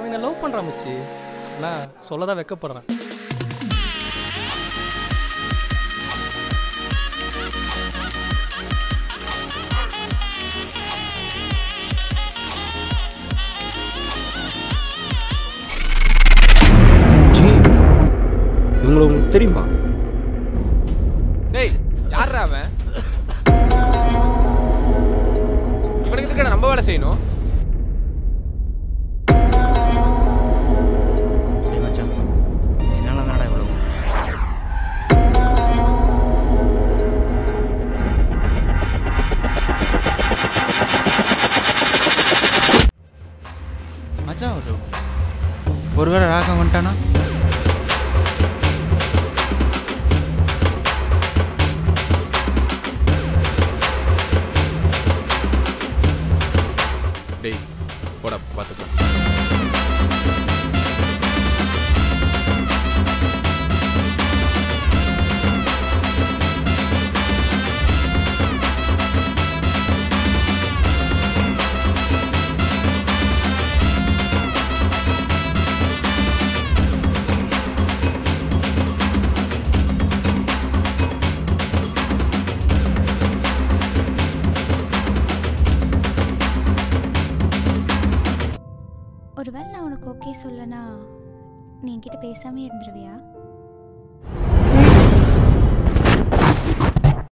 அவன் என்ன லவ் பண்ணுறான் மச்சி நான் சொல்ல தான் வெக்கப்படுறேன் ஜி இவங்களை உங்களுக்கு தெரியுமா டேய் யார்ரா அவன் இவனுக்கு எதுக்குடா நம்ம வேலை செய்யணும் டேய் மச்சான் என்னால் தானடா இவ்வளோ மச்சான் ஒரு ஒருவேளை ராகம் வந்துட்டானா டேய் போடா பார்த்துக்கலாம் ஒருவேளை நான் உனக்கு ஓகே சொல்லனா நீ என்கிட்ட பேசாமே இருந்துருவியா